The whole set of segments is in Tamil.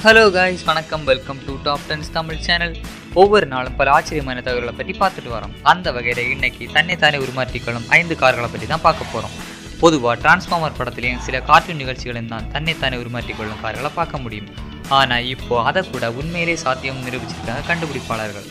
ஹலோ காய்ஸ் வணக்கம் welcome to top tens Tamil channel ஒவ்வொரு நாளும் பல ஆச்சரியமான தகவல்களை பற்றி பார்த்துட்டு வரோம் அந்த வகையில் இன்னைக்கு தன்னைத்தானே உருமாற்றிக்கொள்ளும் ஐந்து கார்களை பற்றி தான் பார்க்க போகிறோம் பொதுவாக டிரான்ஸ்ஃபார்மர் படத்துலையும் சில கார்ட்டூன் நிகழ்ச்சிகளும் தான் தன்னைத்தானே உருமாற்றிக்கொள்ளும் கார்களை பார்க்க முடியும் ஆனால் இப்போ அதை கூட உண்மையிலே சாத்தியம் நிரூபிச்சிருக்காங்க கண்டுபிடிப்பாளர்கள்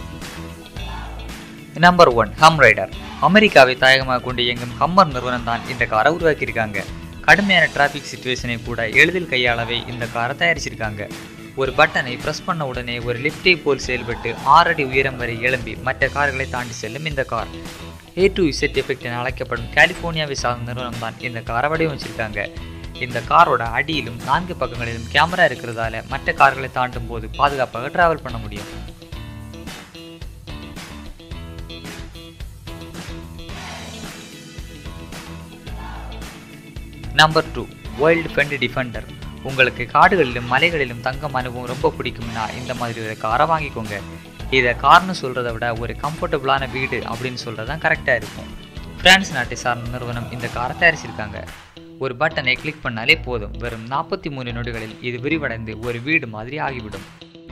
நம்பர் ஒன் ஹம் ரைடர் அமெரிக்காவை தாயகமாக கொண்டு இயங்கும் ஹம்மர் நிறுவனம் தான் இந்த காரை உருவாக்கியிருக்காங்க கடுமையான டிராஃபிக் சுச்சுவேஷனை கூட எளிதில் கையாளவே இந்த காரை தயாரிச்சிருக்காங்க ஒரு பட்டனை ப்ரெஸ் பண்ண உடனே ஒரு லிஃப்டை போல் செயல்பட்டு ஆறடி உயரம் வரை எழும்பி மற்ற கார்களை தாண்டி செல்லும் இந்த car A to Z effect என அழைக்கப்படும் கலிஃபோர்னியாவை சார்ந்த நிறுவனம் தான் இந்த காரை வடிவமைச்சிருக்காங்க இந்த காரோட அடியிலும் நான்கு பக்கங்களிலும் கேமரா இருக்கிறதால மற்ற கார்களை தாண்டும் போது பாதுகாப்பாக டிராவல் பண்ண முடியும் number two wild fend defender உங்களுக்கு காடுகளிலும் மலைகளிலும் தங்கம் அனுபவம் ரொம்ப பிடிக்கும்னா இந்த மாதிரி ஒரு காரை வாங்கிக்கோங்க இதை கார்னு சொல்கிறத விட ஒரு கம்ஃபர்டபுளான வீடு அப்படின்னு சொல்கிறது தான் கரெக்டாக இருக்கும் பிரான்ஸ் நாட்டை சார்ந்த நிறுவனம் இந்த காரை தயாரிச்சிருக்காங்க ஒரு பட்டனை கிளிக் பண்ணாலே போதும் வெறும் நாற்பத்தி மூணு நொடிகளில் இது விரிவடைந்து ஒரு வீடு மாதிரி ஆகிவிடும்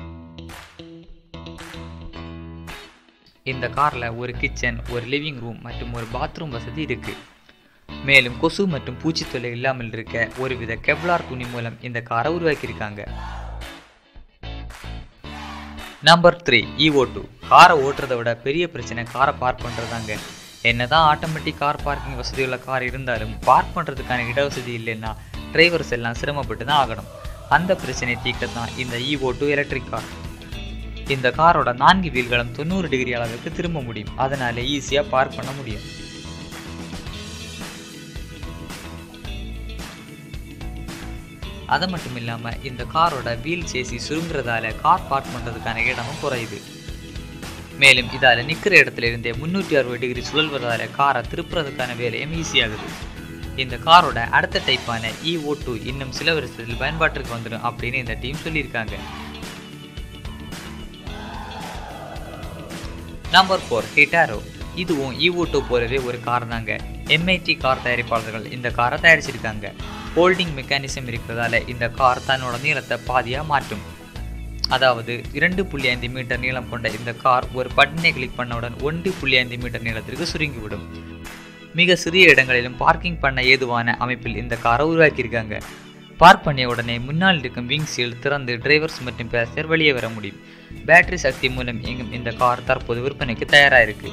இந்த காரில் ஒரு கிச்சன் ஒரு லிவிங் ரூம் மற்றும் ஒரு பாத்ரூம் வசதி இருக்குது மேலும் கொசு மற்றும் பூச்சி தொல்லை இல்லாமல் இருக்க ஒருவித கெவ்லார் துணி மூலம் இந்த காரை உருவாக்கியிருக்காங்க நம்பர் த்ரீ ஈவோ டூ காரை ஓட்டுறதை விட பெரிய பிரச்சனை காரை பார்க் பண்ணுறதாங்க என்னதான் ஆட்டோமேட்டிக் கார் பார்க்கிங் வசதியுள்ள கார் இருந்தாலும் பார்க் பண்ணுறதுக்கான இடவசதி இல்லைன்னா டிரைவர்ஸ் எல்லாம் சிரமப்பட்டு தான் ஆகணும் அந்த பிரச்சனையை தீர்க்க தான் இந்த ஈவோ டூ எலக்ட்ரிக் கார் இந்த காரோட நான்கு வீல்களும் தொண்ணூறு டிகிரி அளவுக்கு திரும்ப முடியும் அதனால ஈஸியாக பார்க் பண்ண முடியும் அது மட்டும் இல்லாமல் இந்த காரோட வீல் சேசி சுருங்குறதால கார் பார்க் பண்ணுறதுக்கான இடமும் குறையுது மேலும் இதால் நிற்கிற இடத்துல இருந்தே முந்நூற்றி அறுபது டிகிரி சுழல்வதால காரை திருப்புறதுக்கான வேலையும் ஈஸியாகுது இந்த காரோட அடுத்த டைப்பான இஓ டூ இன்னும் சில வருஷத்தில் பயன்பாட்டிற்கு வந்துடும் அப்படின்னு இந்த டீம் சொல்லியிருக்காங்க நம்பர் ஃபோர் ஹிட்டாரோ இதுவும் ஈவோ டூ போலவே ஒரு கார் தாங்க எம்ஐடி கார் தயாரிப்பாளர்கள் இந்த காரை தயாரிச்சிருக்காங்க ஹோல்டிங் மெக்கானிசம் இருக்கிறதால இந்த கார் தன்னோட நீளத்தை பாதியாக மாற்றும் அதாவது இரண்டு புள்ளி ஐந்து மீட்டர் நீளம் கொண்ட இந்த கார் ஒரு பட்டனை கிளிக் பண்ணவுடன் ஒன்று புள்ளி ஐந்து மீட்டர் நீளத்திற்கு சுருங்கிவிடும் மிக சிறிய இடங்களிலும் பார்க்கிங் பண்ண ஏதுவான அமைப்பில் இந்த காரை உருவாக்கியிருக்காங்க பார்க் பண்ணிய உடனே முன்னால் இருக்கும் விங் சீல் திறந்து டிரைவர்ஸ் மற்றும் பேசஞ்சர் வெளியே வர முடியும் பேட்டரி சக்தி மூலம் இயங்கும் இந்த கார் தற்போது விற்பனைக்கு தயாராக இருக்கு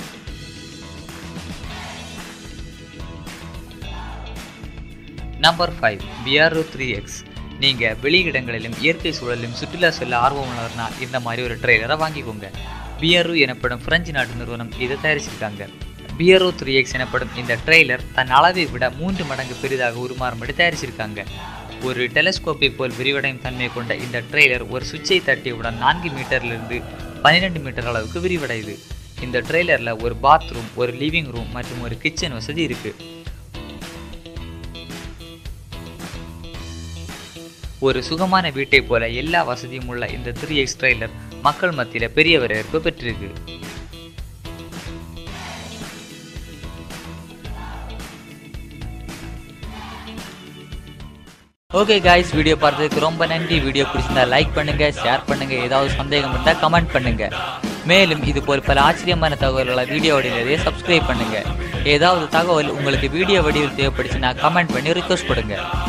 number five PRO three X நீங்கள் வெளியிடங்களிலும் இயற்கை சூழலிலும் சுற்றுலா செல்ல ஆர்வமுள்ளவர்னா இந்த மாதிரி ஒரு ட்ரெய்லரை வாங்கிக்கோங்க பிஆர்ஓ எனப்படும் பிரெஞ்சு நாட்டு நிறுவனம் இதை தயாரிச்சிருக்காங்க பிஆர்ஓ த்ரீ எக்ஸ் எனப்படும் இந்த ட்ரெய்லர் தன் அளவை விட மூன்று மடங்கு பெரிதாக உருமாறும்படி தயாரிச்சிருக்காங்க ஒரு டெலஸ்கோப்பை போல் விரிவடையும் தன்மை கொண்ட இந்த ட்ரெய்லர் ஒரு சுவிட்சை தட்டியவுடன் நான்கு மீட்டர்லிருந்து பன்னிரெண்டு மீட்டர் அளவுக்கு விரிவடையுது இந்த ட்ரெய்லரில் ஒரு பாத்ரூம் ஒரு லிவிங் ரூம் மற்றும் ஒரு கிச்சன் வசதி இருக்குது ஒரு சுகமான வீட்டை போல எல்லா வசதியும் உள்ள இந்த த்ரீ எக்ஸ் ட்ரெய்லர் மக்கள் மத்தியில் பெரிய வரவேற்பு பெற்றிருக்கு ஓகே காய்ஸ் வீடியோ பார்த்ததுக்கு ரொம்ப நன்றி வீடியோ பிடிச்சிருந்தா லைக் பண்ணுங்க ஷேர் பண்ணுங்க ஏதாவது சந்தேகம் இருந்தால் கமெண்ட் பண்ணுங்க மேலும் இது போல் பல ஆச்சரியமான தகவல்களை வீடியோ வடிவிலேயே சப்ஸ்கிரைப் பண்ணுங்க ஏதாவது தகவல் உங்களுக்கு வீடியோ வடிவில் தேவைப்படுச்சுன்னா கமெண்ட் பண்ணி ரிக்வஸ்ட் கொடுங்க